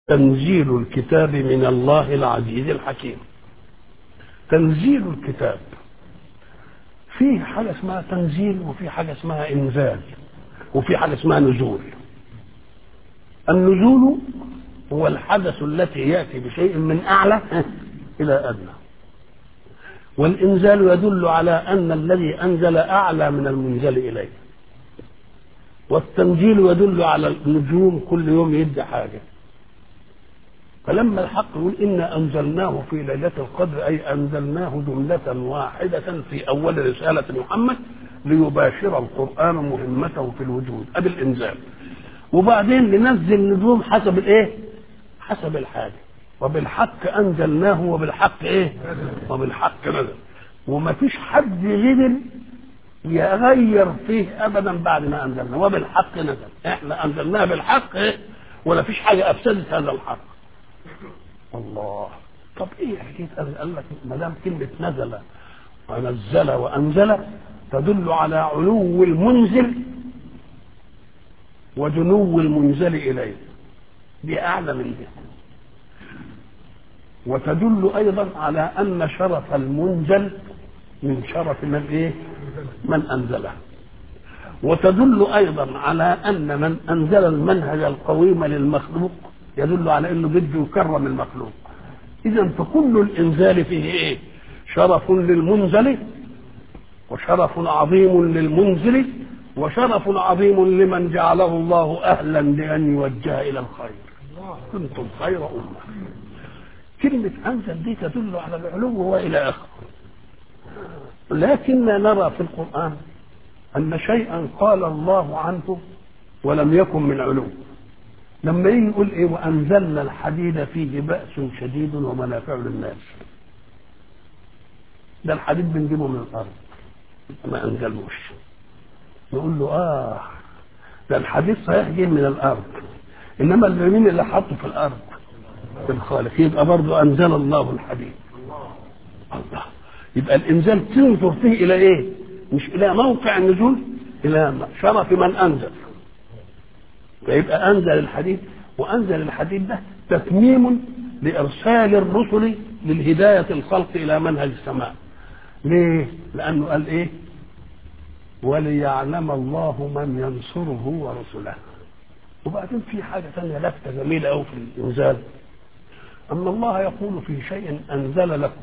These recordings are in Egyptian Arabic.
تنزيل الكتاب من الله العزيز الحكيم تنزيل الكتاب فيه حاجة اسمها تنزيل وفي حاجة اسمها إنزال وفي حاجة اسمها نزول النزول هو الحدث التي يأتي بشيء من أعلى إلى أدنى والإنزال يدل على أن الذي أنزل أعلى من المنزل إليه والتنزيل يدل على النجوم كل يوم يدي حاجة فلما الحق يقول إنا أنزلناه في ليلة القدر أي أنزلناه جملة واحدة في أول رسالة محمد ليباشر القرآن مهمته في الوجود أبي الإنزال وبعدين لنزل نجوم حسب الإيه؟ حسب الحاجة وبالحق أنزلناه وبالحق إيه؟ وبالحق نزل وما فيش حد غير يغير فيه ابدا بعد ما انزلنا وبالحق نزل احنا انزلناه بالحق إيه؟ ولا فيش حاجه افسدت هذا الحق الله طب ايه حكايه قال لك ما دام كلمه نزل ونزل وانزل تدل على علو المنزل ودنو المنزل اليه دي اعلى من دي وتدل ايضا على ان شرف المنزل من شرف من ايه من انزله وتدل ايضا على ان من انزل المنهج القويم للمخلوق يدل على انه بده يكرم المخلوق اذا فكل الانزال فيه ايه شرف للمنزل وشرف عظيم للمنزل وشرف عظيم لمن جعله الله اهلا لان يوجه الى الخير كنتم خير امه كلمه انزل دي تدل على العلو والى اخره لكننا نرى في القرآن أن شيئا قال الله عنه ولم يكن من علو لما يجي يقول إيه وأنزلنا الحديد فيه بأس شديد ومنافع للناس ده الحديد بنجيبه من الأرض ما أنزلوش نقول له آه ده الحديد صحيح جه من الأرض إنما مين اللي حطه في الأرض الخالق يبقى برضه أنزل الله الحديد الله يبقى الانزال تنظر فيه الى ايه مش الى موقع النزول الى شرف من انزل فيبقى انزل الحديد وانزل الحديد ده تتميم لارسال الرسل للهدايه الخلق الى منهج السماء ليه لانه قال ايه وليعلم الله من ينصره ورسله وبعدين في حاجه ثانيه لفته جميله قوي في الانزال ان الله يقول في شيء انزل لكم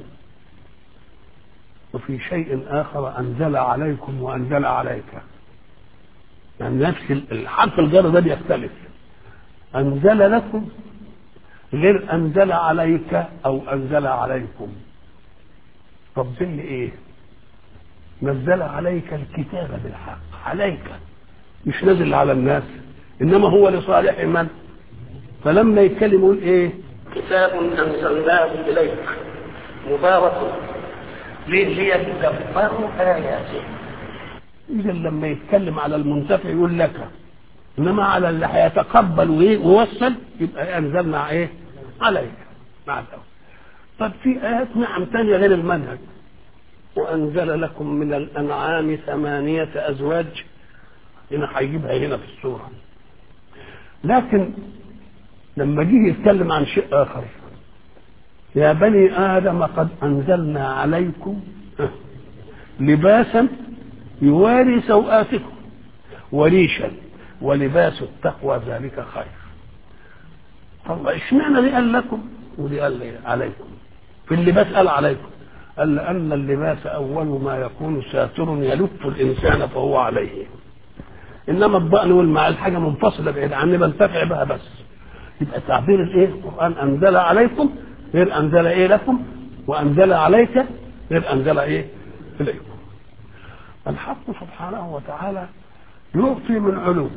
وفي شيء آخر أنزل عليكم وأنزل عليك يعني نفس الحرف الجر ده بيختلف أنزل لكم غير أنزل عليك أو أنزل عليكم طب زي إيه نزل عليك الكتاب بالحق عليك مش نزل على الناس إنما هو لصالح من فلما يتكلم يقول إيه كتاب أنزلناه إليك مبارك ليه ليتدبروا آياته إذا لما يتكلم على المنتفع يقول لك إنما على اللي هيتقبل ويوصل يبقى أنزلنا إيه؟ عليك مع الأول طب في آيات نعم تانية غير المنهج وأنزل لكم من الأنعام ثمانية أزواج هنا هيجيبها هنا في السورة لكن لما جه يتكلم عن شيء آخر يا بني آدم قد أنزلنا عليكم لباسا يواري سوآتكم وريشا ولباس التقوى ذلك خير طب اشمعنى دي قال لكم ودي قال لي عليكم في اللباس قال عليكم قال لأن اللباس أول ما يكون ساتر يلف الإنسان فهو عليه إنما الضأن والمعال حاجة منفصلة بعيد عني بنتفع بها بس يبقى تعبير الإيه القرآن أنزل عليكم غير انزل ايه لكم وانزل عليك غير انزل ايه اليكم الحق سبحانه وتعالى يعطي من علو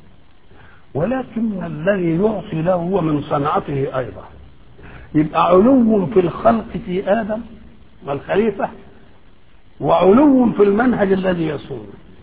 ولكن الذي يعطي له هو من صنعته ايضا يبقى علو في الخلق في ادم والخليفه وعلو في المنهج الذي يصون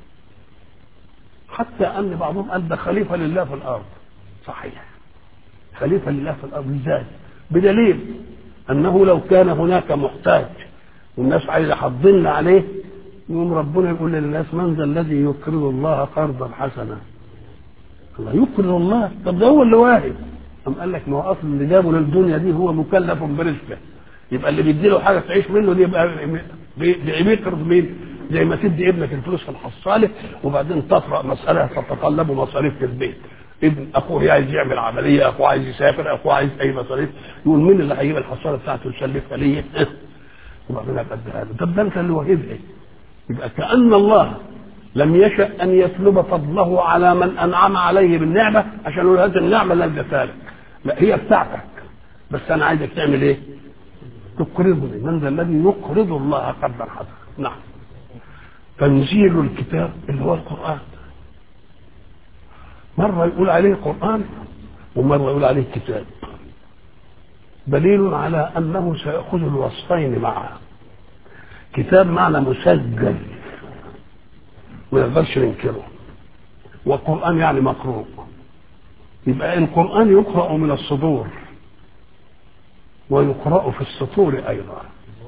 حتى ان بعضهم قال ده خليفه لله في الارض صحيح خليفه لله في الارض ازاي بدليل انه لو كان هناك محتاج والناس عايزه حضن عليه يقوم ربنا يقول للناس من ذا الذي يقرض الله قرضا حسنا الله يقرض الله طب ده هو اللي واهب أم قال لك ما هو اصل اللي جابه للدنيا دي هو مكلف برزقه يبقى اللي بيدي له حاجه تعيش منه دي يبقى بيقرض مين؟ زي ما تدي ابنك الفلوس في الحصاله وبعدين تطرأ مساله تتطلب مصاريف في البيت ابن اخوه عايز يعمل عمليه اخوه عايز يسافر اخوه عايز اي مصاريف يقول مين اللي هيجيب الحصاله بتاعته يسلفها ليه؟ وبعدين ابقى اديها له طب ده انت اللي واهبها يبقى كان الله لم يشأ أن يسلب فضله على من أنعم عليه بالنعمة عشان يقول هذه النعمة اللي اديتها لك لا هي بتاعتك بس أنا عايزك تعمل إيه؟ تقرضني من ذا الذي يقرض الله قرضا حسنا نعم تنزيل الكتاب اللي هو القرآن مرة يقول عليه قرآن ومرة يقول عليه كتاب دليل على أنه سيأخذ الوصفين معا كتاب معنى مسجل ما نقدرش ننكره والقرآن يعني مقروء يبقى القرآن يقرأ من الصدور ويقرأ في السطور أيضا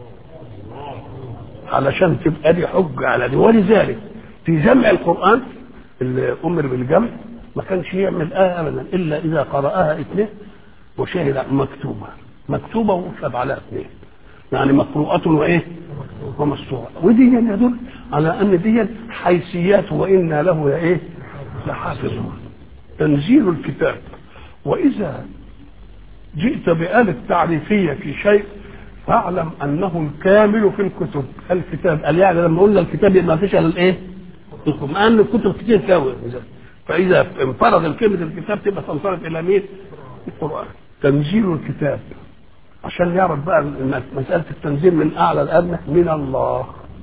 علشان تبقى دي حجة على دي ولذلك في جمع القرآن اللي أمر بالجمع ما كانش يعمل آية أبدا إلا إذا قرأها اثنين وشهد مكتوبة مكتوبة وشهد على اثنين يعني مقروءة وإيه ومسطورة ودي يدل على أن دي حيثيات وإنا له إيه لحافظون تنزيل الكتاب وإذا جئت بآلة تعريفية في شيء فاعلم أنه الكامل في الكتب الكتاب قال يعني لما قلنا الكتاب ما فيش إلا الإيه؟ مع أن الكتب كتير كاوي فإذا انفرد الكلمة الكتاب تبقى تنصرف إلى مين؟ القرآن تنزيل الكتاب عشان يعرف بقى مسألة التنزيل من أعلى الأدنى من الله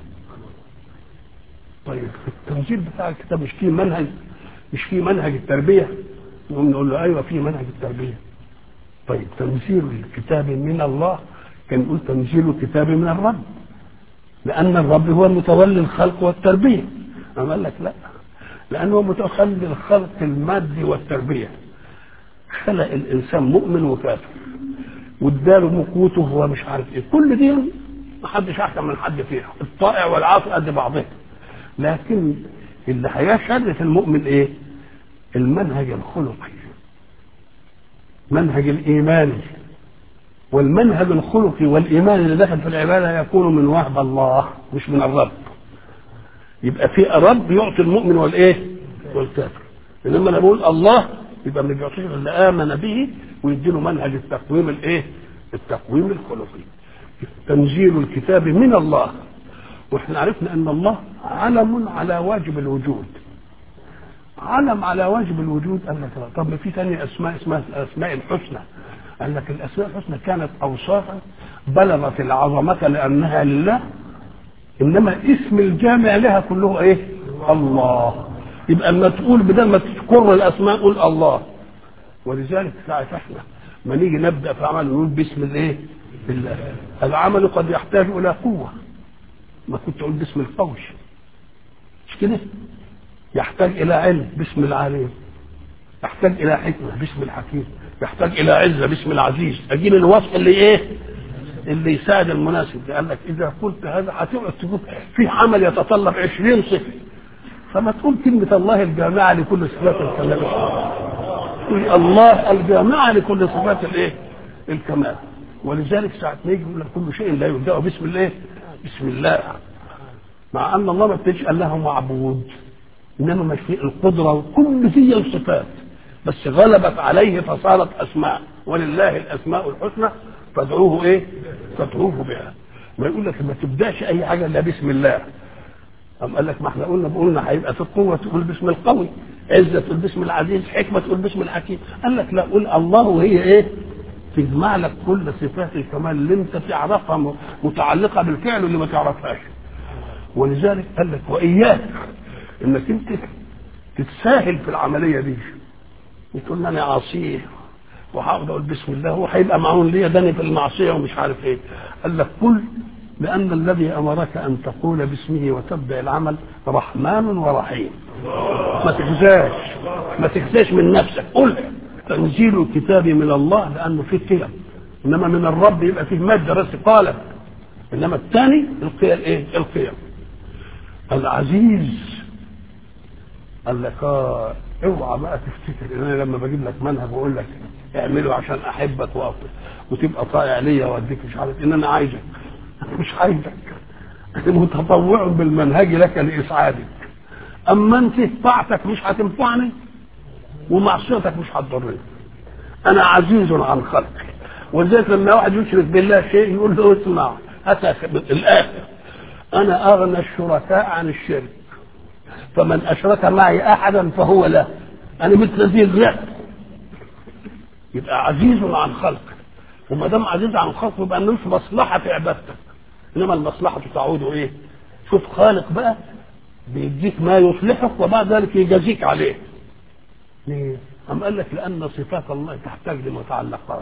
طيب التنزيل بتاع الكتاب مش فيه منهج مش فيه منهج التربية نقوم نقول له أيوه فيه منهج التربية طيب تنزيل الكتاب من الله كان يقول تنزيل الكتاب من الرب لأن الرب هو المتولي الخلق والتربية أما قال لك لا لأنه متخلي الخلق المادي والتربية خلق الإنسان مؤمن وكافر واداله مقوته هو مش عارف ايه كل دي ما حدش احسن من حد فيها الطائع والعاصي قد بعضهم لكن اللي هيشرف المؤمن ايه المنهج الخلقي منهج الايماني والمنهج الخلقي والايمان اللي دخل في العباده يكون من وهب الله مش من الرب يبقى في رب يعطي المؤمن والايه والكافر انما انا بقول الله يبقى ما بيعطيش اللي امن به ويديله منهج التقويم الايه التقويم الخلقي تنزيل الكتاب من الله واحنا عرفنا ان الله علم على واجب الوجود علم على واجب الوجود قال لك لا طب في ثاني اسماء اسمها الاسماء الحسنى قال لك الاسماء الحسنى كانت اوصافا بلغت العظمه لانها لله انما اسم الجامع لها كله ايه الله يبقى اما تقول بدل ما تذكر الاسماء قول الله ولذلك ساعة احنا ما نيجي نبدا في عمل نقول باسم الايه؟ بالله العمل قد يحتاج الى قوه ما كنت اقول باسم القوي مش كده؟ يحتاج الى علم باسم العليم يحتاج الى حكمه باسم الحكيم يحتاج الى عزه باسم العزيز اجيب الوصف اللي ايه؟ اللي يساعد المناسب قال لك اذا قلت هذا هتقعد تقول في عمل يتطلب 20 صفه فما تقول كلمه الله الجامعه لكل صفات الكمال الله الجامعه لكل صفات الايه؟ الكمال ولذلك ساعة ما يجي يقول لك كل شيء لا يبدأ بسم الله بسم الله مع أن الله ما بتجعل له معبود إنما مش في القدرة وكل دي الصفات بس غلبت عليه فصارت أسماء ولله الأسماء الحسنى فادعوه إيه؟ فادعوه بها ما يقول لك ما تبدأش أي حاجة إلا بسم الله أم قال لك ما احنا قلنا قلنا هيبقى في القوة تقول باسم القوي عزة تقول باسم العزيز حكمة تقول باسم الحكيم قال لك لا قول الله وهي ايه تجمع لك كل صفات الكمال اللي انت تعرفها متعلقة بالفعل واللي ما تعرفهاش ولذلك قال لك وإياك انك انت تتساهل في العملية دي وتقول انا عصيه وهقعد اقول بسم الله هو هيبقى معون ليا داني في المعصية ومش عارف ايه قال لك كل لأن الذي أمرك أن تقول باسمه وتبدأ العمل رحمن ورحيم ما تخزاش ما تخزاش من نفسك قل تنزيل الكتاب من الله لأنه فيه قيم إنما من الرب يبقى فيه مادة بس قالت إنما الثاني القيم إيه؟ القيم العزيز قال لك اه اوعى بقى تفتكر ان انا لما بجيب لك منهج واقول لك اعمله عشان احبك وأفضل. وتبقى طائع ليا واديك مش عارف ان انا عايزك مش عايزك متطوع بالمنهج لك لاسعادك اما انت طاعتك مش هتنفعني ومعصيتك مش هتضرني انا عزيز عن خلقي ولذلك لما واحد يشرك بالله شيء يقول له اسمع اتى الاخر انا اغنى الشركاء عن الشرك فمن اشرك معي احدا فهو له انا مثل ذي الرئ يبقى عزيز عن خلقه وما دام عزيز عن خلقه يبقى ملوش مصلحه في عبادتك انما المصلحه تعود ايه؟ شوف خالق بقى بيديك ما يصلحك وبعد ذلك يجازيك عليه. ليه؟ أم قال لك لأن صفات الله تحتاج لمتعلقات.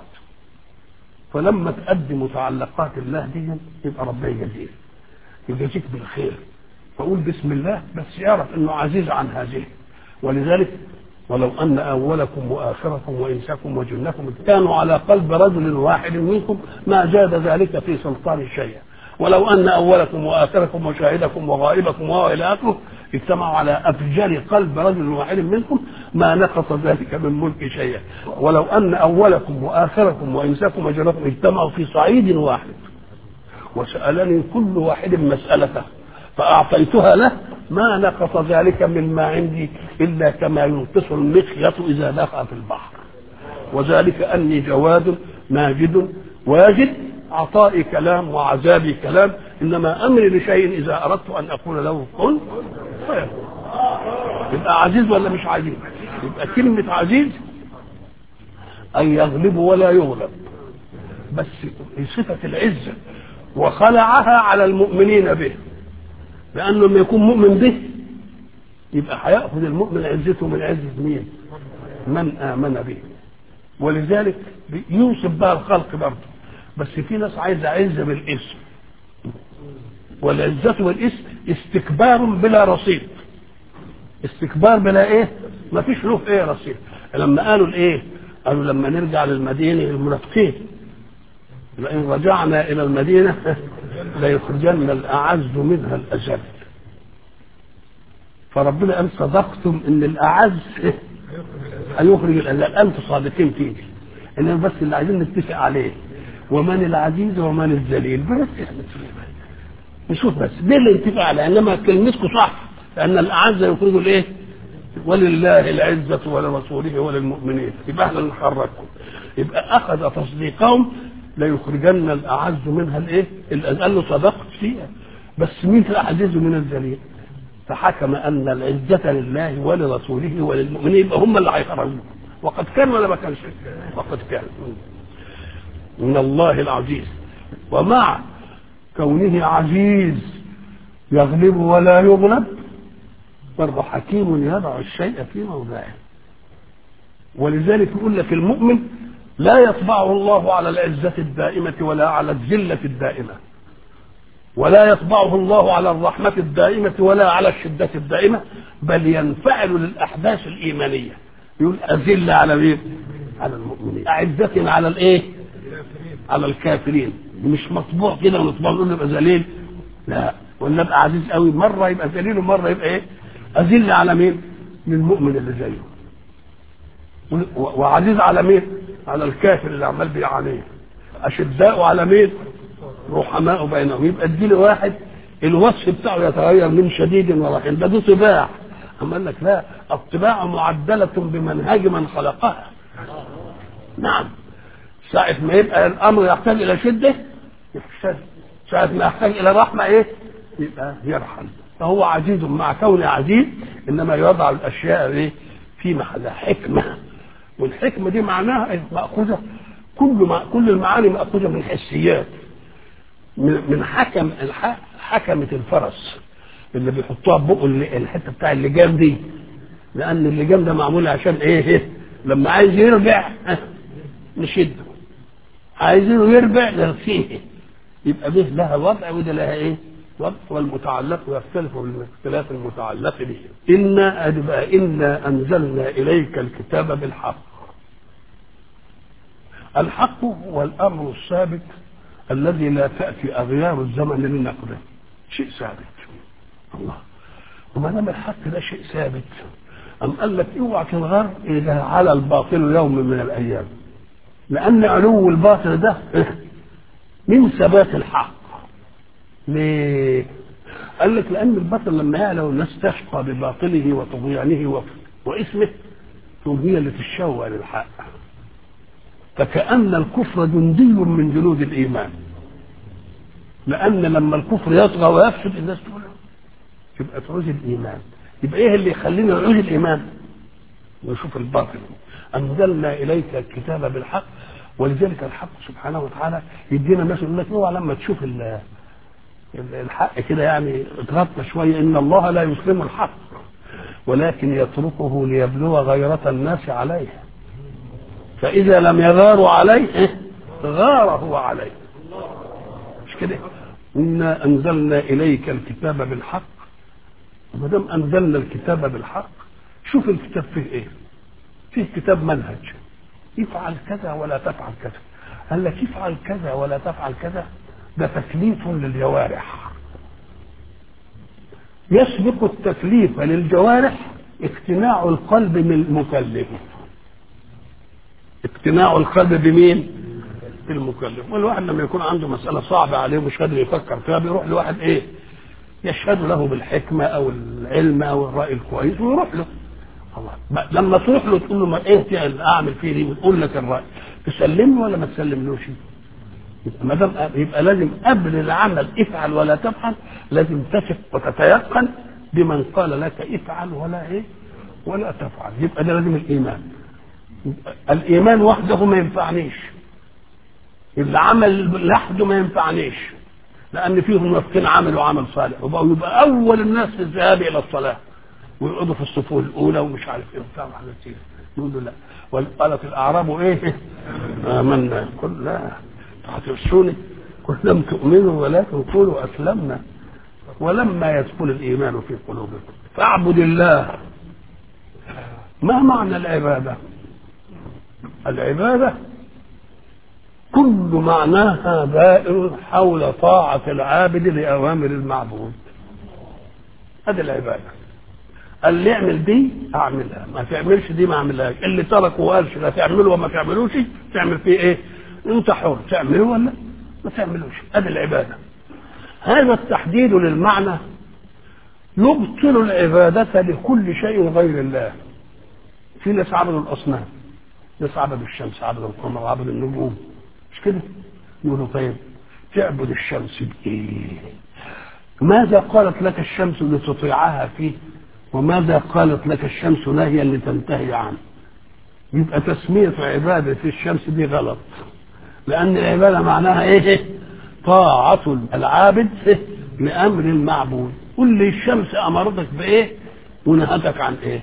فلما تأدي متعلقات الله دي يبقى ربنا يجازيك. يجازيك بالخير. فقول بسم الله بس يعرف انه عزيز عن هذه. ولذلك ولو ان اولكم واخركم وانسكم وجنكم كانوا على قلب رجل واحد منكم ما زاد ذلك في سلطان شيئا ولو ان اولكم واخركم وشاهدكم وغائبكم والى اخره اجتمعوا على افجر قلب رجل واحد منكم ما نقص ذلك من ملك شيئا ولو ان اولكم واخركم وانسكم وجنكم اجتمعوا في صعيد واحد وسالني كل واحد مسالته فاعطيتها له ما نقص ذلك مما عندي الا كما ينقص المخيط اذا دخل في البحر وذلك اني جواد ماجد واجد عطائي كلام وعذابي كلام انما امري لشيء اذا اردت ان اقول له كن فيكون يبقى عزيز ولا مش عزيز يبقى كلمه عزيز ان يغلب ولا يغلب بس صفه العزه وخلعها على المؤمنين به لانه لما يكون مؤمن به يبقى هياخذ المؤمن عزته من عزه مين؟ من امن به ولذلك يوصف بها الخلق برضه بس في ناس عايزه عزه بالاسم والعزه بالاسم استكبار بلا رصيد استكبار بلا ايه؟ ما فيش له ايه رصيد لما قالوا الايه؟ قالوا لما نرجع للمدينه المنافقين لئن رجعنا الى المدينه ليخرجن الاعز منها الاذل فربنا قال صدقتم ان الاعز هيخرج الاذل انتم صادقين فيه انما بس اللي عايزين نتفق عليه ومن العزيز ومن الذليل بس نشوف بس ليه اللي نتفق عليه انما كلمتكم صح لان الاعز يخرج الايه ولله العزة ولرسوله وللمؤمنين يبقى احنا نحرككم يبقى أخذ تصديقهم ليخرجن الأعز منها الإيه؟ قال له صدقت فيها بس مين الأعز من الذليل؟ فحكم أن العزة لله ولرسوله وللمؤمنين يبقى هم اللي هيخرجوا وقد كان ولا ما كانش؟ وقد كان من الله العزيز ومع كونه عزيز يغلب ولا يغلب برضه حكيم يضع الشيء في موضعه ولذلك يقول لك المؤمن لا يطبعه الله على العزة الدائمة ولا على الذلة الدائمة ولا يطبعه الله على الرحمة الدائمة ولا على الشدة الدائمة بل ينفعل للأحداث الإيمانية يقول أذل على مين؟ على المؤمنين أعزة على الإيه؟ على الكافرين مش مطبوع كده ونطبع نقول يبقى ذليل لا ولا ابقى عزيز قوي مرة يبقى ذليل ومرة يبقى إيه؟ أذل على مين؟ للمؤمن اللي زيه وعزيز على مين؟ على الكافر اللي عمال بيعانيه أشداء على مين؟ رحماء بينهم يبقى اديله واحد الوصف بتاعه يتغير من شديد ورحيم ده دي طباع أما قال لك لا الطباع معدلة بمنهج من خلقها نعم ساعة ما يبقى الأمر يحتاج إلى شدة يحتاج ساعة ما يحتاج إلى رحمة إيه؟ يبقى يرحم فهو عزيز مع كونه عزيز إنما يضع الأشياء إيه؟ في محلها حكمة والحكمة دي معناها إيه؟ مأخوذة كل ما كل المعاني مأخوذة من حسيات من من حكم حكمة الفرس اللي بيحطوها ببقه الحته بتاع اللجام دي لان اللجام ده معمول عشان ايه لما عايز يرجع نشده عايزينه يرجع نرخيه يبقى به لها وضع وده لها ايه وضع والمتعلق يختلف باختلاف المتعلق به إنا أدبا إنا أنزلنا إليك الكتاب بالحق الحق هو الأمر الثابت الذي لا تأتي أغيار الزمن لنقله شيء ثابت الله وما دام الحق ده شيء ثابت أم قال لك اوعى تنغر إذا على الباطل يوم من الأيام لأن علو الباطل ده من ثبات الحق ليه؟ قال لك لأن الباطل لما يعلى والناس تشقى بباطله وطغيانه و- واسمه ثم هي اللي تتشوى للحق فكأن الكفر جندي من جنود الإيمان لأن لما الكفر يطغى ويفسد الناس تقول يبقى تعوز الإيمان يبقى إيه اللي يخلينا نعوز الإيمان ونشوف الباطل أنزلنا إليك الكتاب بالحق ولذلك الحق سبحانه وتعالى يدينا مثل يقول لك اوعى لما تشوف ال- ال- الحق كده يعني اتغطى شويه ان الله لا يسلم الحق ولكن يتركه ليبلو غيرة الناس عليه فإذا لم يغاروا عليه إيه؟ غار هو عليه مش كده إنا أنزلنا إليك الكتاب بالحق ما دام أنزلنا الكتاب بالحق شوف الكتاب فيه إيه فيه كتاب منهج افعل كذا ولا تفعل كذا قال لك افعل كذا ولا تفعل كذا ده تكليف للجوارح يسبق التكليف للجوارح اقتناع القلب من المكلف اقتناع القلب بمين بالمكلف والواحد لما يكون عنده مسألة صعبة عليه ومش قادر يفكر فيها بيروح لواحد ايه يشهد له بالحكمة او العلم او الرأي الكويس ويروح له الله بقى لما تروح له تقول له ما ايه اللي اعمل فيه دي وتقول لك الرأي تسلمه ولا ما تسلملوش يبقى ما دام يبقى لازم قبل العمل افعل ولا تفعل لازم تثق وتتيقن بمن قال لك افعل ولا ايه ولا تفعل يبقى ده لازم الايمان يبقى الايمان وحده ما ينفعنيش العمل لوحده ما ينفعنيش لان فيهم نفسين عملوا عمل صالح وبقوا يبقى اول الناس في الذهاب الى الصلاه ويقعدوا في الصفوف الاولى ومش عارف ايه وبتاع وحاجات كده يقول له لا وقالت الاعراب ايه امنا قل لا هترسوني قل لم تؤمنوا ولكن قولوا اسلمنا ولما يدخل الايمان في قلوبكم فاعبد الله ما معنى العباده العباده كل معناها دائر حول طاعة العابد لأوامر المعبود هذه العبادة اللي يعمل دي أعملها ما تعملش دي ما أعملهاش اللي ترك وقالش لا تعمله وما تعملوش تعمل فيه إيه أنت حر تعمله ولا ما تعملوش هذه العبادة هذا التحديد للمعنى يبطل العبادة لكل شيء غير الله في ناس عبدوا الأصنام ناس عبدوا الشمس عبدوا القمر عبدوا النجوم مش كده يقولوا طيب تعبد الشمس بايه ماذا قالت لك الشمس لتطيعها فيه وماذا قالت لك الشمس نهيا لتنتهي عنه يبقى تسمية عبادة الشمس دي غلط لأن العبادة معناها إيه؟ طاعة العابد لأمر المعبود قل لي الشمس أمرتك بإيه ونهتك عن إيه؟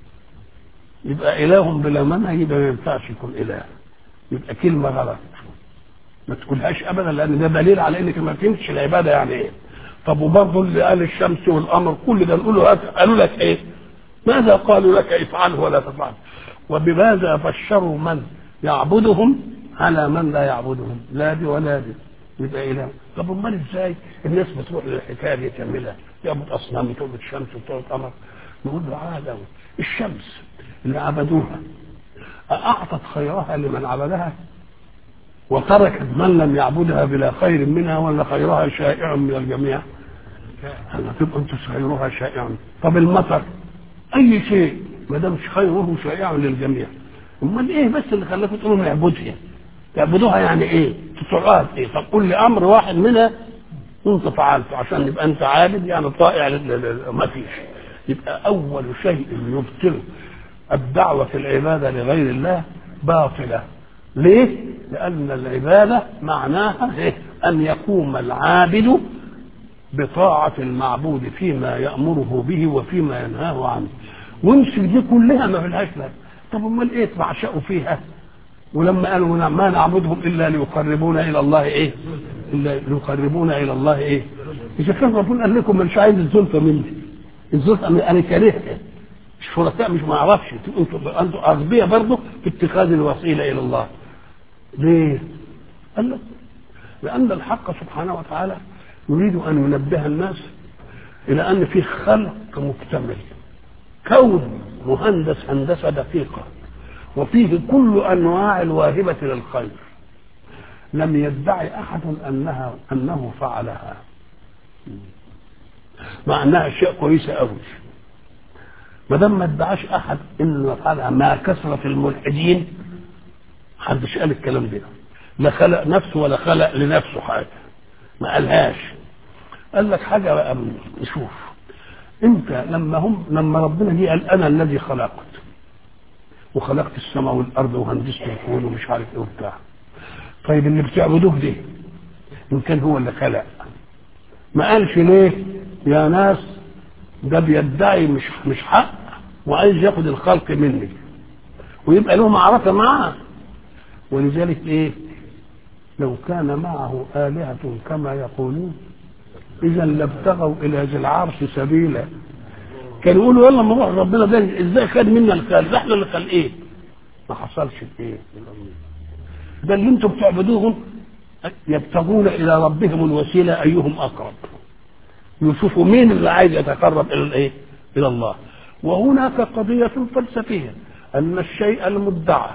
يبقى إله بلا منهج يبقى ما ينفعش يكون إله يبقى كلمة غلط ما تقولهاش ابدا لان ده دليل على انك ما فهمتش العباده يعني ايه طب وبرضه اللي قال الشمس والقمر كل ده نقول له قالوا لك ايه ماذا قالوا لك افعله ولا تفعله وبماذا بشروا من يعبدهم على من لا يعبدهم لا دي ولا دي يبقى اله طب امال ازاي الناس بتروح للحكايه دي تعملها تعبد اصنام وتعبد شمس وتعبد قمر نقول له عادة الشمس اللي عبدوها أعطت خيرها لمن عبدها وتركت من لم يعبدها بلا خير منها ولا خيرها شائع من الجميع هلا تبقى انت خيرها شائع طب المطر اي شيء ما دام خيره شائع للجميع امال ايه بس اللي خلاكم تقولوا نعبدها تعبدوها يعني ايه تطيعوها ايه طب قول لي امر واحد منها انت فعلته عشان يبقى انت عابد يعني طائع ما فيش يبقى اول شيء يبطل الدعوه في العباده لغير الله باطله ليه؟ لأن العبادة معناها إيه؟ أن يقوم العابد بطاعة المعبود فيما يأمره به وفيما ينهاه عنه وامسك دي كلها ما فيهاش لا طب امال ايه تعشقوا فيها ولما قالوا ما نعبدهم الا ليقربونا الى الله ايه؟ الا ليقربونا الى الله ايه؟ اذا كان ربنا قال لكم مش عايز الزلفه مني الزلفه انا كرهتها الشركاء مش ما اعرفش انتوا انتوا اغبياء برضه في اتخاذ الوسيله الى الله ليه؟ قال لك لأن الحق سبحانه وتعالى يريد أن ينبه الناس إلى أن في خلق مكتمل كون مهندس هندسة دقيقة وفيه كل انواع الواهبه للخير لم يدعي احد انها انه فعلها مع انها اشياء كويسه قوي ما دام ما ادعاش احد انه فعلها ما كثره الملحدين محدش قال الكلام ده لا خلق نفسه ولا خلق لنفسه حاجه ما قالهاش قال لك حاجه بقى نشوف انت لما هم لما ربنا جه قال انا الذي خلقت وخلقت السماء والارض وهندست الكون ومش عارف ايه وبتاع طيب اللي بتعبدوه ده ان كان هو اللي خلق ما قالش ليه يا ناس ده بيدعي مش مش حق وعايز ياخد الخلق مني ويبقى له معركه معاه ولذلك ايه لو كان معه آلهة كما يقولون إذا لابتغوا إلى ذي العرش سبيلا كانوا يقولوا يلا نروح ربنا ده ازاي خد منا الخال ده احنا اللي خال ايه ما حصلش ايه ده اللي انتم بتعبدوهم يبتغون الى ربهم الوسيله ايهم اقرب يشوفوا مين اللي عايز يتقرب الى الايه الى الله وهناك قضيه فلسفيه ان الشيء المدعى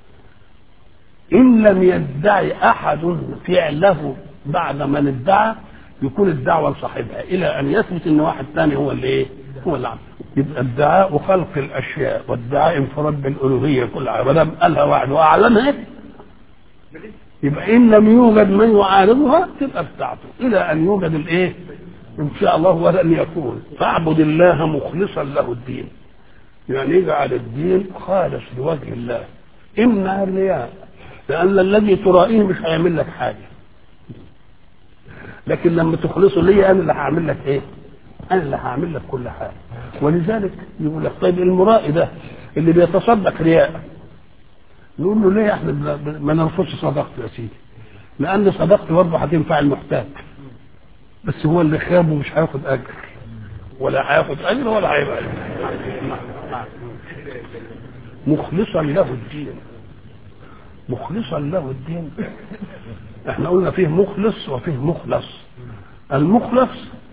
ان لم يدعي احد فعله بعد من ادعى يكون الدعوه لصاحبها الى ان يثبت ان واحد ثاني هو اللي ايه هو اللي عمل يبقى ادعاء خلق الاشياء وادعاء انفراد بالالوهيه كلها ما دام قالها واحد واعلنها يبقى ان لم يوجد من يعارضها تبقى بتاعته الى ان يوجد الايه ان شاء الله ولن يكون فاعبد الله مخلصا له الدين يعني يجعل الدين خالص لوجه الله امنع الرياء لان الذي ترائيه مش هيعمل لك حاجه لكن لما تخلصه ليا انا اللي هعمل لك ايه انا اللي هعمل لك كل حاجه ولذلك يقول لك طيب المرائي ده اللي بيتصدق رياء نقول له ليه احنا ما نرفضش صدقته يا سيدي لان صدقته برضه هتنفع المحتاج بس هو اللي خاب ومش هياخد اجر ولا هياخد اجر ولا هيبقى أجر. مخلصا له الدين مخلصا له الدين احنا قلنا فيه مخلص وفيه مخلص المخلص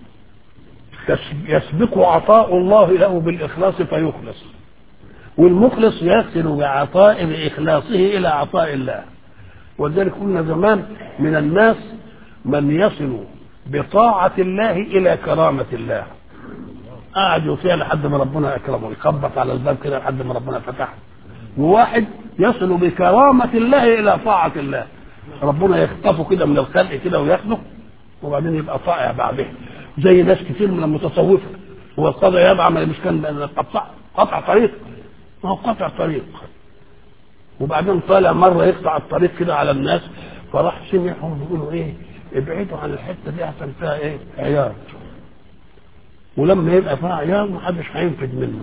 يسبق عطاء الله له بالإخلاص فيخلص والمخلص يصل بعطاء بإخلاصه إلى عطاء الله ولذلك قلنا زمان من الناس من يصل بطاعة الله إلى كرامة الله قعد يطيع لحد ما ربنا أكرمه يخبط على الباب كده لحد ما ربنا فتحه وواحد يصل بكرامة الله إلى طاعة الله ربنا يخطفه كده من الخلق كده وياخده وبعدين يبقى طائع بعده زي ناس كتير من المتصوفه هو القضاء يبقى مش كان قطع قطع طريق ما هو قطع طريق وبعدين طالع مره يقطع الطريق كده على الناس فراح سمعهم يقولوا ايه ابعدوا عن الحته دي عشان فيها ايه عياط ولما يبقى فيها عياط محدش هينفد منه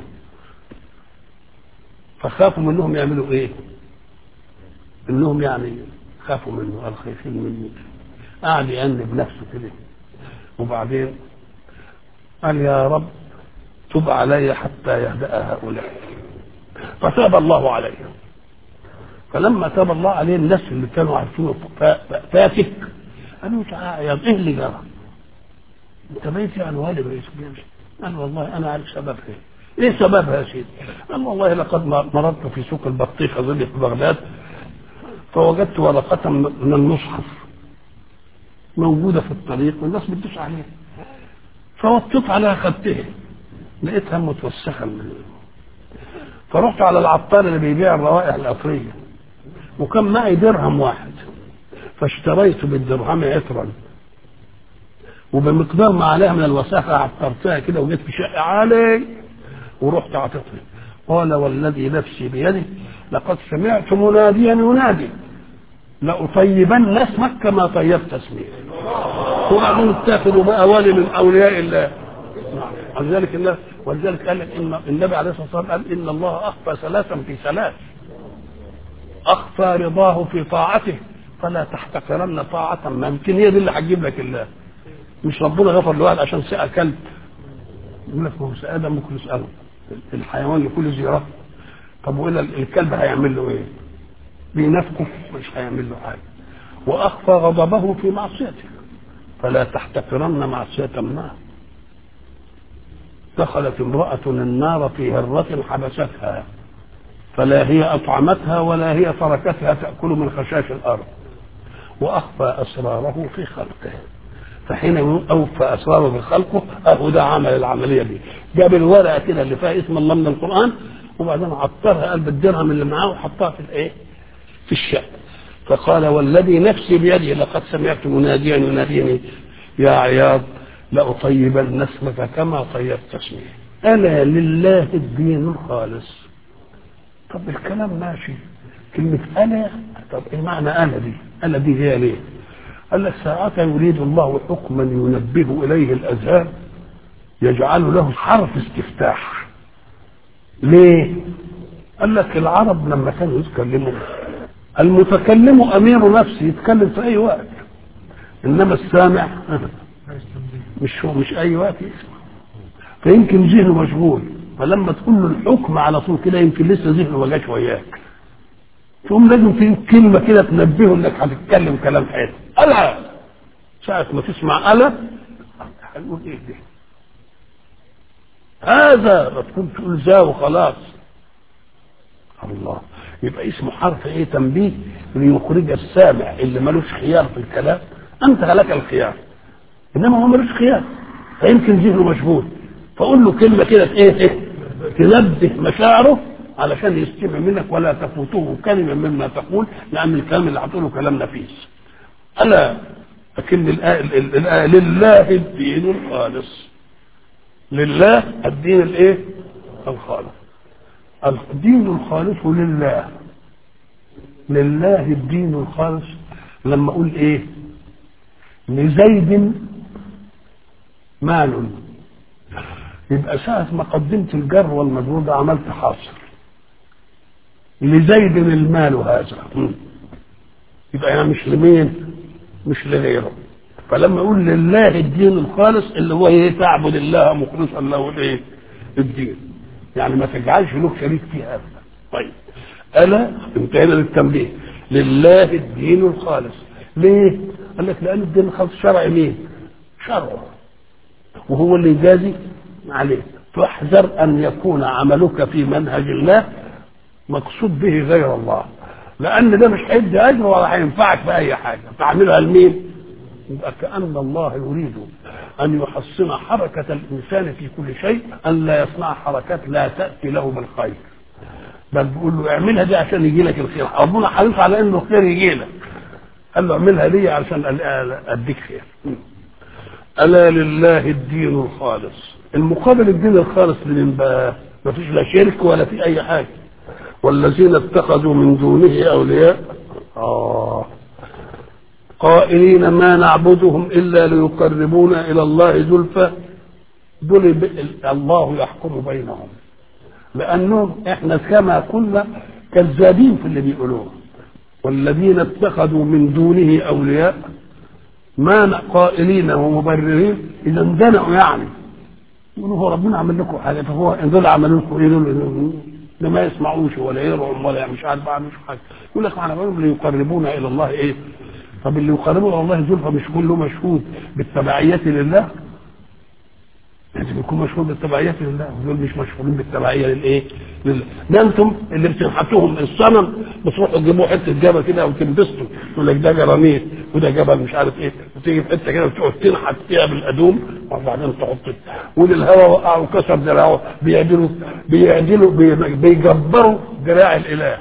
فخافوا منهم يعملوا ايه انهم يعني خافوا منه قال خايفين منه قعد يأنب نفسه كده وبعدين قال يا رب تب علي حتى يهدأ هؤلاء فتاب الله عليه فلما تاب الله عليه الناس اللي كانوا عارفينه فاتك قالوا تعالى يا ايه اللي جرى؟ انت بيت يعني والي ما يسجنش قال والله انا عارف سببها ايه ايه سببها يا سيدي؟ قال والله لقد مررت في سوق البطيخ اظن في بغداد فوجدت ورقة من المصحف موجودة في الطريق والناس بتدوس عليها فوطيت عليها خدتها لقيتها متوسخة من فرحت على العطار اللي بيبيع الروائح العطرية وكان معي درهم واحد فاشتريت بالدرهم عطرا وبمقدار ما عليها من الوساخة عطرتها كده وجيت في شقة عالي ورحت عطيتها قال والذي نفسي بيده لقد سمعت مناديا ينادي لأطيبن اسمك كما طيبت اسمي وبعدين اتخذوا بقى ولي من اولياء الله ولذلك الله ولذلك قال ان النبي عليه الصلاه والسلام قال ان الله اخفى ثلاثا في ثلاث اخفى رضاه في طاعته فلا تحتقرن طاعة ما يمكن هي دي اللي هتجيب لك الله مش ربنا غفر لواحد عشان سقى كلب يقول لك ما هو سقى ده ممكن يسأله الحيوان لكل زيارة طب وإلا الكلب هيعمل له ايه؟ بينافقه مش هيعمل له حاجة وأخفى غضبه في معصيته فلا تحتقرن معصية ما دخلت امرأة النار في هرة حبستها فلا هي أطعمتها ولا هي تركتها تأكل من خشاش الأرض وأخفى أسراره في خلقه فحين أوفى أسراره في خلقه أهو ده عمل العملية دي جاب الورقة كده اللي فيها اسم الله من القرآن وبعدين عطرها قلب الدرهم اللي معاه وحطها في الإيه؟ في الشأن فقال والذي نفسي بيده لقد سمعت مناديا يناديني يا عياض لأطيبن اسمك كما طيبت اسمي ألا لله الدين الخالص طب الكلام ماشي كلمة ألا طب إيه معنى ألا دي؟ ألا دي هي ليه؟ قال لك ساعة يريد الله حكما ينبه إليه الأذهان يجعل له حرف استفتاح ليه؟ قال لك العرب لما كانوا يتكلموا المتكلم أمير نفسه يتكلم في أي وقت إنما السامع مش هو مش أي وقت يسمع فيمكن ذهنه مشغول فلما تقول له الحكم على طول كده يمكن لسه ذهنه ما جاش وياك تقوم لازم في كلمة كده تنبهه انك هتتكلم كلام حلو ألا ساعة ما تسمع ألا هنقول ايه ده هذا ما تكون تقول ذا وخلاص الله يبقى اسمه حرف ايه تنبيه ليخرج السامع اللي ملوش خيار في الكلام انت لك الخيار انما هو ملوش خيار فيمكن ذهنه مشغول فقول له كلمه كده ايه ايه تنبه مشاعره علشان يستمع منك ولا تفوته كلمه مما تقول لان الكلام اللي هتقوله كلام نفيس الا لكن الآية, الآية لله الدين الخالص لله الدين الايه الخالص الدين الخالص لله لله الدين الخالص لما اقول ايه لزيد مال يبقى ساعة ما قدمت الجر والمجرور ده عملت حاصر لزيد المال هذا يبقى يعني مش لمين مش لغيره فلما اقول لله الدين الخالص اللي هو ايه تعبد الله مخلصا له الايه الدين يعني ما تجعلش له شريك فيها ابدا طيب الا انتهينا للتنبيه لله الدين الخالص ليه قال لك لان الدين الخالص شرع مين شرعه وهو اللي يجازي عليه فاحذر ان يكون عملك في منهج الله مقصود به غير الله لان ده مش هيدي اجر ولا هينفعك في اي حاجه تعملها لمين يبقى كأن الله يريد أن يحصن حركة الإنسان في كل شيء أن لا يصنع حركات لا تأتي له بالخير بل بيقول له اعملها دي عشان يجي لك الخير ربنا حريص على انه الخير يجي لك قال له اعملها لي عشان اديك خير الا لله الدين الخالص المقابل الدين الخالص لمن بقى ما فيش لا شرك ولا في اي حاجه والذين اتخذوا من دونه اولياء اه قائلين ما نعبدهم الا ليقربونا الى الله زلفى دول الله يحكم بينهم لانهم احنا كما قلنا كذابين في اللي بيقولوه والذين اتخذوا من دونه اولياء ما قائلين ومبررين اذا اندلعوا يعني يقولوا هو ربنا عمل لكم حاجه فهو دول عملوا لكم ايه دول ده ما يسمعوش ولا يرعوا ولا مش عارف ما حاجه يقول لك معنى بالهم ليقربونا الى الله ايه طب اللي يقربوا الى الله زلفى مش كله مشهود بالتبعية لله لازم يكون مشهود بالتبعية لله دول مش مشهورين بالتبعية للايه؟ لله ده انتم اللي بتنحتوهم الصنم بتروحوا تجيبوا حته جبل كده وتنبسطوا يقول لك ده جرانيت وده جبل مش عارف ايه وتيجي في حته كده وتقعد تنحت فيها بالادوم وبعدين تحط وللهواء وقع وكسر دراعه بيعدلوا بيعدلوا بيجبروا دراع الاله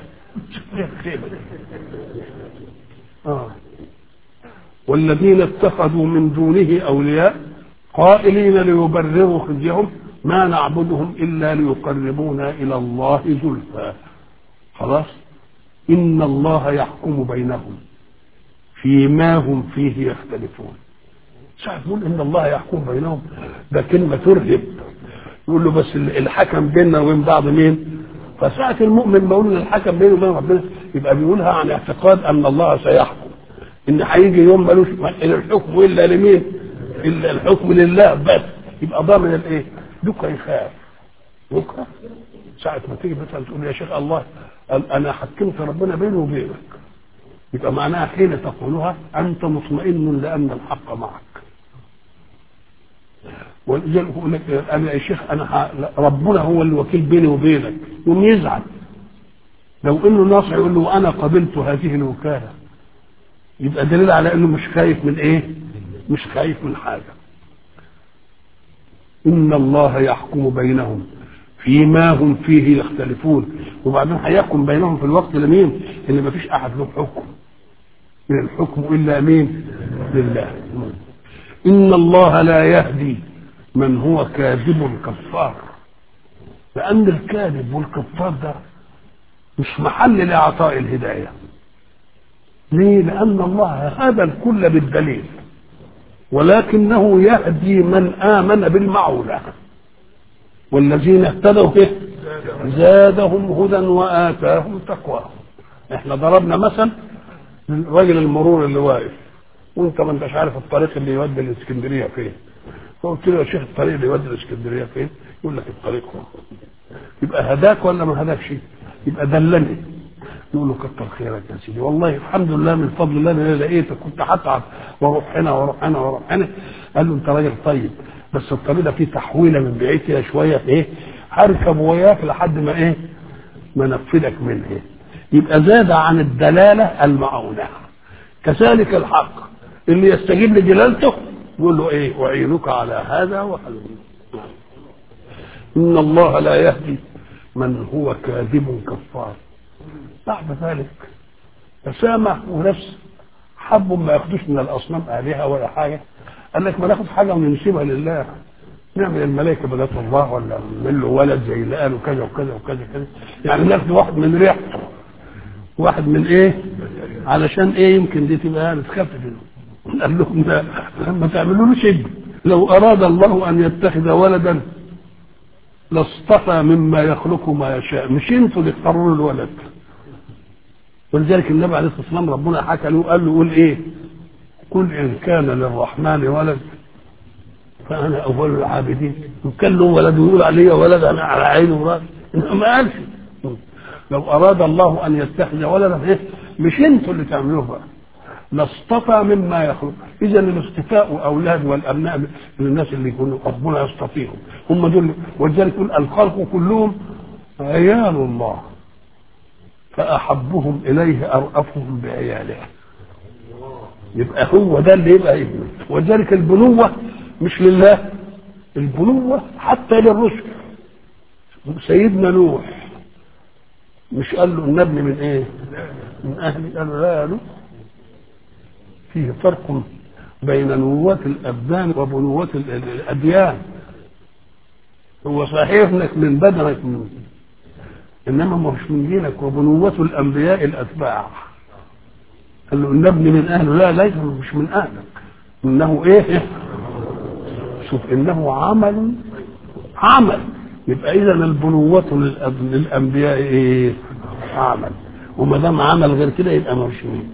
اه والذين اتخذوا من دونه اولياء قائلين ليبرروا خزيهم ما نعبدهم الا ليقربونا الى الله زلفى خلاص ان الله يحكم بينهم فيما هم فيه يختلفون ساعة يقول ان الله يحكم بينهم ده كلمة ترهب يقول له بس الحكم بيننا وبين بعض مين فساعة المؤمن بيقول ان الحكم بينه وبين ربنا يبقى بيقولها عن اعتقاد ان الله سيحكم ان هيجي يوم ملوش الحكم الا لمين الا الحكم لله بس يبقى ضامن الايه بكره يخاف بكره ساعة ما تيجي مثلا تقول يا شيخ الله انا حكمت ربنا بيني وبينك يبقى معناها حين تقولها انت مطمئن لان الحق معك ولذلك يقول لك انا يا شيخ انا ربنا هو الوكيل بيني وبينك يوم يزعل لو انه ناصح يقول له انا قبلت هذه الوكاله يبقى دليل على انه مش خايف من ايه مش خايف من حاجه ان الله يحكم بينهم فيما هم فيه يختلفون وبعدين هيحكم بينهم في الوقت لمين اللي ما فيش احد له حكم من الحكم الا مين لله ان الله لا يهدي من هو كاذب كفار لان الكاذب والكفار ده مش محل لاعطاء الهدايه ليه لان الله هدى الكل بالدليل ولكنه يهدي من امن بالمعونه والذين اهتدوا به زادهم هدى واتاهم تقواهم احنا ضربنا مثل الراجل المرور اللي واقف وانت ما انتش عارف الطريق اللي يودي الاسكندريه فين فقلت له يا شيخ الطريق اللي يودي الاسكندريه فين يقول لك الطريق هو يبقى هداك ولا ما هداكش يبقى دلني يقول له كتر خيرك يا سيدي والله الحمد لله من فضل الله انا لقيتك كنت هتعب واروح هنا واروح هنا واروح هنا قال له انت راجل طيب بس الطريق ده فيه تحويله من بعيد كده شويه ايه هركب وياك لحد ما ايه ما نفذك من ايه يبقى زاد عن الدلاله المعونه كذلك الحق اللي يستجيب لجلالته يقول له ايه اعينك على هذا وهذا ان الله لا يهدي من هو كاذب كفار بعد ذلك تسامح ونفس حبوا ما ياخدوش من الاصنام الهه ولا حاجه قال لك ما ناخد حاجه وننسبها لله نعمل الملائكه بنات الله ولا نعمل له ولد زي اللي قالوا كذا وكذا وكذا كذا يعني ناخد واحد من ريحته واحد من ايه علشان ايه يمكن دي تبقى تخفف قال لهم لا ما تعملولوش ابن لو اراد الله ان يتخذ ولدا لاصطفى مما يخلق ما يشاء مش انتوا اللي اختاروا له الولد ولذلك النبي عليه الصلاه والسلام ربنا حكى له قال له قول ايه قل ان كان للرحمن ولد فانا اول العابدين ان كان له ولد ويقول عليه ولد انا على عيني وراسي انما ما قالش لو اراد الله ان يتخذ ولدا ايه مش انتوا اللي تعملوه بقى لاصطفى مما يخلق اذا الاصطفاء اولاد والابناء من الناس اللي يكونوا ربنا يصطفيهم هم دول ولذلك يقول الخلق كلهم عيال الله فاحبهم اليه ارأفهم بعياله يبقى هو ده اللي يبقى ابنه ولذلك البنوه مش لله البنوه حتى للرسل سيدنا نوح مش قال له ان ابني من ايه؟ من اهلي قال له لا يا نوح فيه فرق بين نبوة الأبدان وبنوة الأديان هو صحيح انك من بدنك من انما ما مش من دينك وبنوة الانبياء الاتباع قال له ان ابني من اهله لا ليس مش من اهلك انه ايه شوف انه عمل عمل يبقى اذا البنوة للانبياء ايه عمل وما دام عمل غير كده يبقى مش منه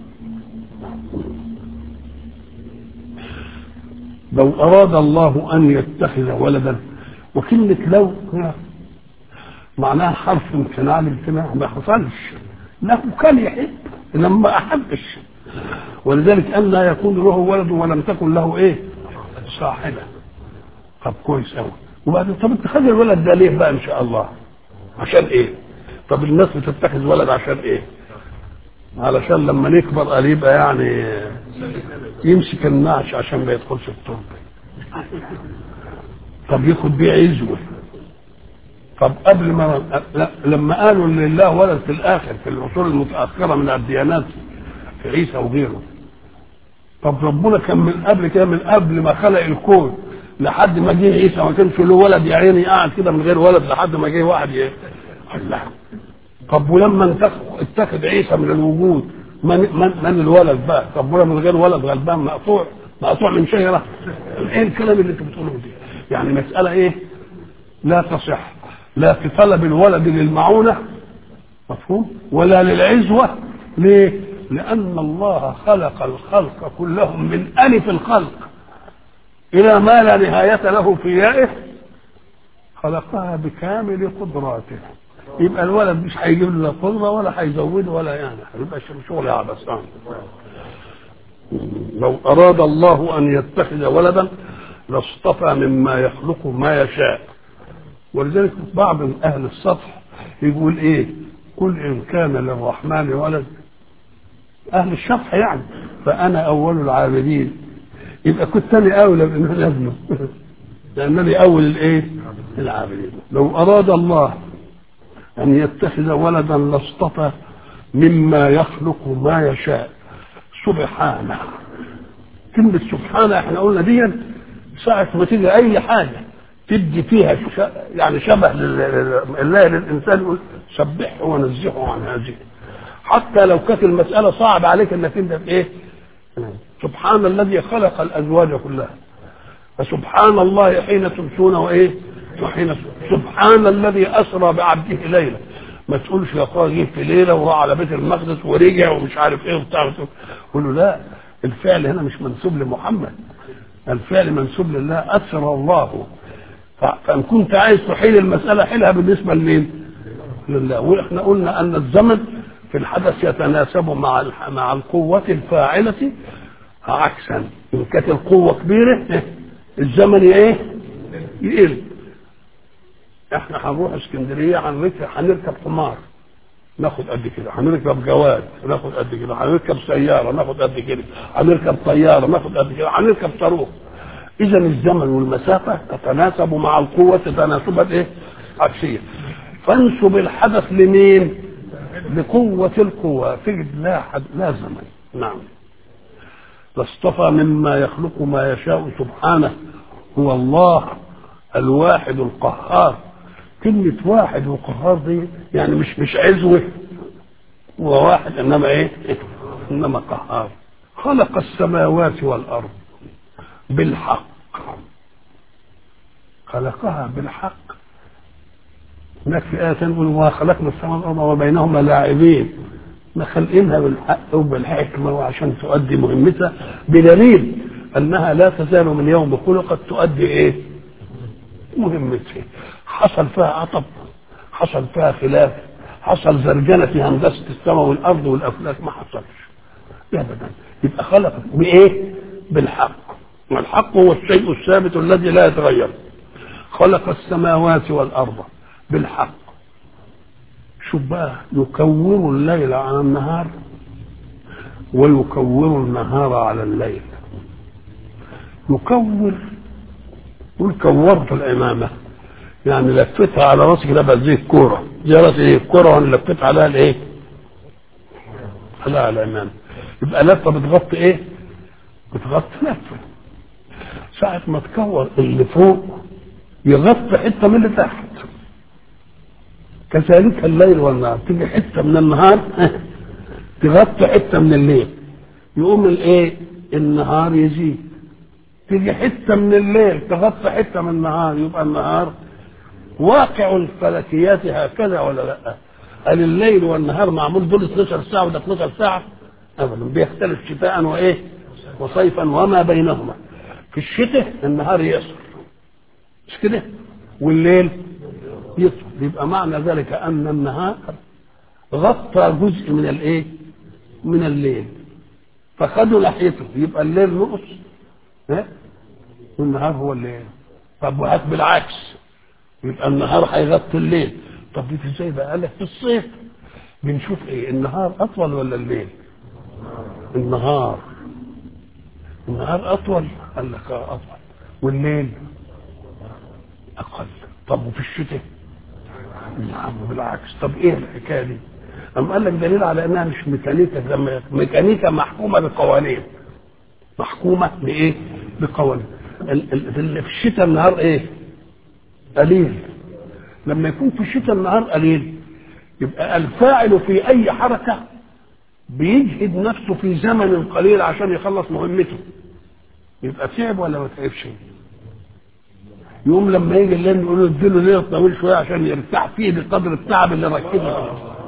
لو أراد الله أن يتخذ ولدا وكلمة لو معناها حرف امتناع الامتناع ما حصلش له كان يحب انما ما احبش ولذلك ان لا يكون له ولد ولم تكن له ايه صاحبه طب كويس قوي وبعدين طب اتخذ الولد ده ليه بقى ان شاء الله عشان ايه طب الناس بتتخذ ولد عشان ايه علشان لما نكبر قال يبقى يعني يمسك النعش عشان ما يدخلش التربه طب ياخد بيه عزوه طب قبل ما لا لما قالوا ان لله ولد في الاخر في العصور المتاخره من الديانات في عيسى وغيره طب ربنا كان من قبل كده من قبل ما خلق الكون لحد ما جه عيسى ما كانش له ولد يا عيني قاعد كده من غير ولد لحد ما جه واحد ي... الله طب ولما اتخذ عيسى من الوجود من من, من الولد بقى طب ولا من غير ولد غلبان مقطوع مقطوع من شجره ايه الكلام اللي انتوا بتقولوه ده يعني مساله ايه لا تصح لا في طلب الولد للمعونه مفهوم ولا للعزوه ليه لان الله خلق الخلق كلهم من الف الخلق الى ما لا نهايه له في يائه خلقها بكامل قدراته يبقى الولد مش هيجيب له قدره ولا هيزوده ولا يعني هيبقى شغل عبث لو اراد الله ان يتخذ ولدا لاصطفى مما يخلق ما يشاء ولذلك بعض اهل السطح يقول ايه قل إن كان للرحمن ولد أهل الشطح يعني فأنا أول العابدين يبقى كنت أنا أولى بأن أنا ابنه لأنني أول الإيه؟ العابدين لو أراد الله أن يتخذ ولدا لاصطفى مما يخلق ما يشاء سبحانه كلمة سبحانه احنا قلنا دي ساعة ما تيجي أي حاجة تدي فيها ش... يعني شبه الله للإنسان يقول سبحه ونزهه عن هذه حتى لو كانت المسألة صعبة عليك انك انت في ايه؟ سبحان الذي خلق الأزواج كلها فسبحان الله حين تمسون وايه؟ وحين سبحان الذي أسرى بعبده ليلا ما تقولش يا اخويا جه في ليله وراح على بيت المقدس ورجع ومش عارف ايه وبتاع قول له لا الفعل هنا مش منسوب لمحمد الفعل منسوب لله اسرى الله فان كنت عايز تحيل المساله حيلها بالنسبه لمين؟ لله واحنا قلنا ان الزمن في الحدث يتناسب مع مع القوه الفاعله عكسا ان كانت القوه كبيره الزمن ايه؟ يقل احنا هنروح اسكندريه هنركب هنركب حمار ناخد قد كده هنركب جواد ناخد قد كده هنركب سياره ناخد قد كده هنركب طياره ناخد قد كده هنركب صاروخ اذا الزمن والمسافه تتناسب مع القوه تناسبا ايه عكسيه فانسب الحدث لمين لقوه القوه تجد لا حد لا زمن نعم لاصطفى مما يخلق ما يشاء سبحانه هو الله الواحد القهار كلمة واحد وقهار دي يعني مش مش عزوة هو واحد انما ايه؟ انما قهار خلق السماوات والارض بالحق خلقها بالحق هناك في آية تقول وما خلقنا السماء والأرض وبينهما لاعبين ما خلقينها بالحق وبالحكمة وعشان تؤدي مهمتها بدليل أنها لا تزال من يوم خلقت تؤدي إيه؟ مهمتها حصل فيها عطب حصل فيها خلاف حصل زرجنة في هندسة السماء والأرض والأفلاك ما حصلش أبدا يبقى خلق بإيه؟ بالحق والحق هو الشيء الثابت الذي لا يتغير خلق السماوات والأرض بالحق شوف بقى يكور الليل على النهار ويكور النهار على الليل يكور يقول كورت العمامة يعني لفتها على راسي كده بقى زي الكورة زي راسي ايه الكورة وانا لفيت عليها الايه؟ عليها العمامة يبقى لفة بتغطي ايه؟ بتغطي لفة ساعة ما تكور اللي فوق يغطي حتة من اللي تحت كذلك الليل والنهار تيجي حتة من النهار تغطي حتة من الليل يقوم الايه؟ النهار يزيد تيجي حتة من الليل تغطي حتة من النهار يبقى النهار واقع الفلكيات هكذا ولا لا؟ قال الليل والنهار معمول دول 12 ساعة وده 12 ساعة أبدا بيختلف شتاء وإيه؟ وصيفا وما بينهما في الشتاء النهار يسر مش كده؟ والليل يسر يبقى معنى ذلك أن النهار غطى جزء من الإيه؟ من الليل فخدوا ناحيته يبقى الليل نقص ها؟ والنهار هو الليل طب وهات بالعكس يبقى النهار هيغطي الليل طب دي ازاي بقى قال لك في الصيف بنشوف ايه النهار اطول ولا الليل النهار النهار اطول قال لك اه اطول والليل اقل طب وفي الشتاء نعم بالعكس طب ايه الحكايه دي أم قال لك دليل على انها مش ميكانيكا زي ميكانيكا محكومه بقوانين محكومه بايه؟ بقوانين اللي في الشتاء النهار ايه؟ قليل لما يكون في الشتاء النهار قليل يبقى الفاعل في اي حركه بيجهد نفسه في زمن قليل عشان يخلص مهمته يبقى تعب ولا ما تعبش يوم لما يجي الليل نقول له اديله ليل طويل شويه عشان يرتاح فيه بقدر التعب اللي ركبه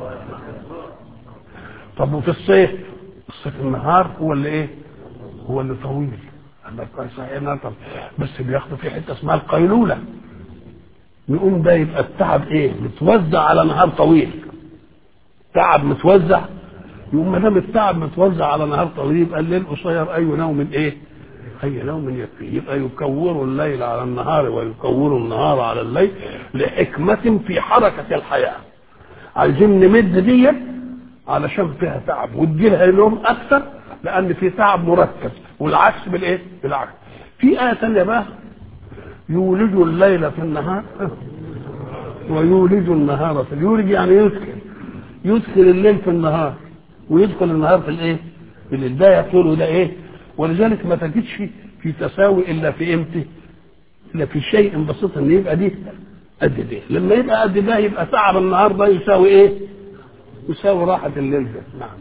طب وفي الصيف الصيف النهار هو اللي ايه هو اللي طويل صحيح طب بس بياخدوا في حته اسمها القيلوله يقوم ده يبقى التعب ايه متوزع على نهار طويل تعب متوزع يقوم ما دام التعب متوزع على نهار طويل يبقى الليل قصير اي نوم ايه اي نوم يكفي يبقى يكور الليل على النهار ويكور النهار على الليل لحكمة في حركة الحياة عايزين نمد دي علشان فيها تعب وتجيلها لهم اكثر لان في تعب مركب والعكس بالايه؟ بالعكس. في ايه ثانيه بقى يولج الليل في النهار ويولج النهار في يولج يعني يدخل يدخل الليل في النهار ويدخل النهار في الايه؟ في الليل ده يقول ده ايه؟ ولذلك ما تجدش في تساوي الا في امتى؟ الا في شيء بسيط ان يبقى دي قد ده لما يبقى قد ده يبقى تعب النهار ده يساوي ايه؟ يساوي راحة الليل ده نعم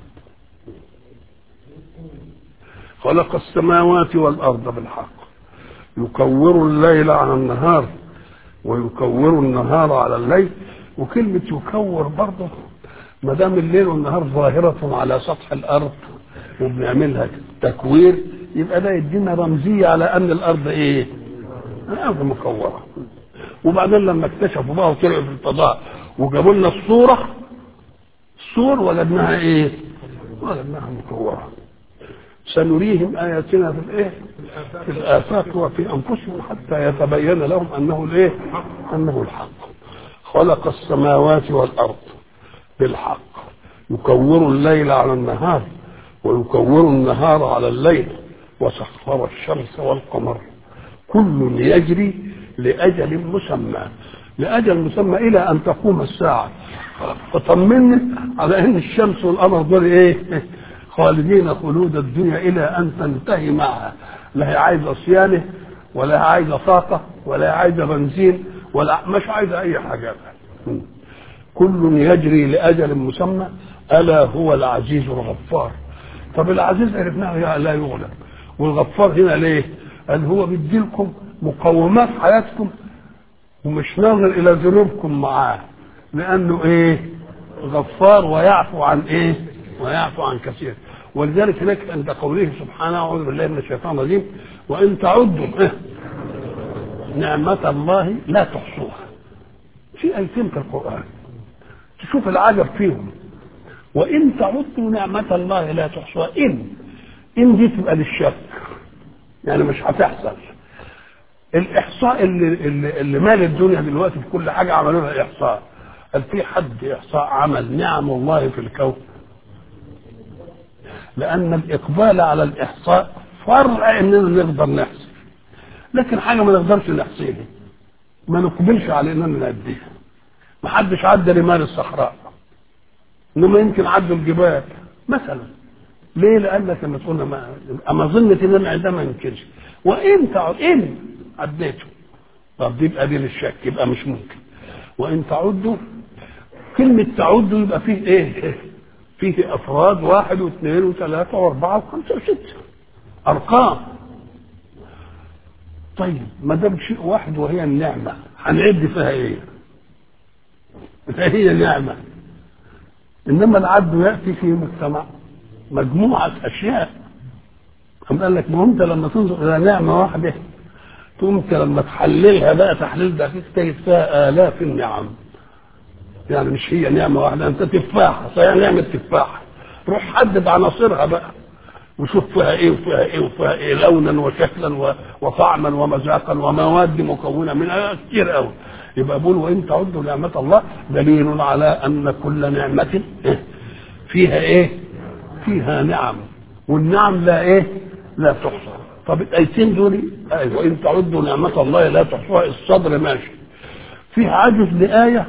خلق السماوات والأرض بالحق يكور الليل على النهار ويكور النهار على الليل وكلمة يكور برضه ما دام الليل والنهار ظاهرة على سطح الأرض وبنعملها تكوير يبقى ده يدينا رمزية على أن الأرض إيه؟ الأرض مكورة وبعدين لما اكتشفوا بقى وطلعوا في الفضاء وجابوا لنا الصورة الصور وجدناها إيه؟ وجدناها مكورة سنريهم آياتنا في الإيه؟ في الآفاق وفي أنفسهم حتى يتبين لهم أنه الإيه؟ أنه الحق خلق السماوات والأرض بالحق يكور الليل على النهار ويكور النهار على الليل وسخر الشمس والقمر كل يجري لأجل مسمى لأجل مسمى إلى أن تقوم الساعة فطمني على أن الشمس والقمر دول إيه خالدين خلود الدنيا إلى أن تنتهي معها لا هي عايزة صيانة ولا هي عايزة طاقة ولا هي عايزة بنزين ولا مش عايزة أي حاجة كل يجري لأجل مسمى ألا هو العزيز الغفار طب العزيز عرفناه لا يغلب والغفار هنا ليه؟ قال هو بيديلكم مقومات حياتكم ومش ناظر إلى ذنوبكم معاه لأنه إيه؟ غفار ويعفو عن إيه؟ ويعفو عن كثير ولذلك هناك عند قوله سبحانه أعوذ بالله من الشيطان الرجيم وإن تعدوا إيه؟ نعمة الله لا تحصوها في آيتين في القرآن تشوف العجب فيهم وإن تعدوا نعمة الله لا تحصوها إن إن دي تبقى للشك يعني مش هتحصل الإحصاء اللي, اللي, اللي مال الدنيا دلوقتي في كل حاجة عملوا لها إحصاء هل في حد إحصاء عمل نعم الله في الكون لأن الإقبال على الإحصاء فرع إننا نقدر نحصي لكن حاجة ما نقدرش نحصيها ما نقبلش على إننا نأديها ما حدش عدى رمال الصحراء انما يمكن عدوا الجبال مثلا ليه لانك لما تقول ما اما ظنت ان انا عندما ينكرش وان تعد ان عديته طب دي يبقى دي للشك يبقى مش ممكن وان تعدوا كلمة تعدوا يبقى فيه ايه؟ فيه افراد واحد واثنين وثلاثة واربعة وخمسة وستة ارقام طيب ما دام شيء واحد وهي النعمة هنعد فيها ايه؟ هي نعمة إنما العبد يأتي في مجتمع مجموعة أشياء أم قال لك ما أنت لما تنظر إلى نعمة واحدة تقوم أنت لما تحللها بقى تحليل دقيق تجد فيها آلاف النعم يعني مش هي نعمة واحدة أنت تفاحة صحيح نعمة تفاحة روح حدد عناصرها بقى وشوف فيها ايه وفيها ايه وفيها ايه لونا وشكلا وطعما ومذاقا ومواد مكونه منها كتير قوي يبقى بقول وان تعدوا نعمة الله دليل على ان كل نعمة فيها ايه؟ فيها نعم والنعم لا ايه؟ لا تحصى طب الايتين دول أيوة وان تعدوا نعمة الله لا تحصوها الصدر ماشي فيه عجز لآية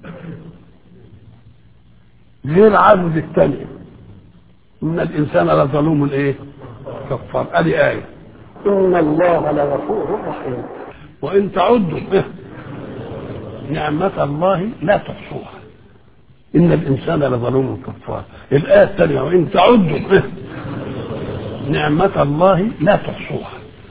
غير عجز الثانية إن الإنسان لظلوم إيه؟ كفار أدي آية إن الله لغفور رحيم وإن تعدوا إيه؟ نعمة الله لا تحصوها إن الإنسان لظلوم كفار الآية الثانية وإن تعدوا إيه؟ نعمة الله لا تحصوها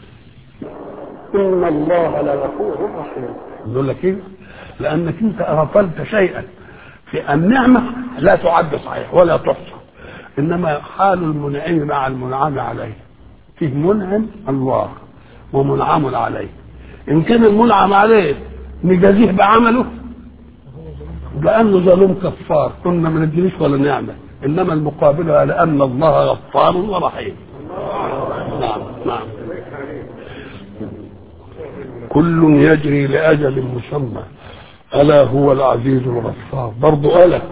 إن الله لغفور رحيم يقول لك إيه؟ لأنك أنت أغفلت شيئا في النعمة لا تعد صحيح ولا تحصى إنما حال المنعم مع المنعم عليه فيه منعم الله ومنعم عليه إن كان المنعم عليه نجازيه بعمله لأنه ظلوم كفار كنا ما ندينيش ولا نعمة إنما المقابل لأن الله غفار ورحيم نعم نعم كل يجري لأجل مسمى ألا هو العزيز الغفار برضو ألا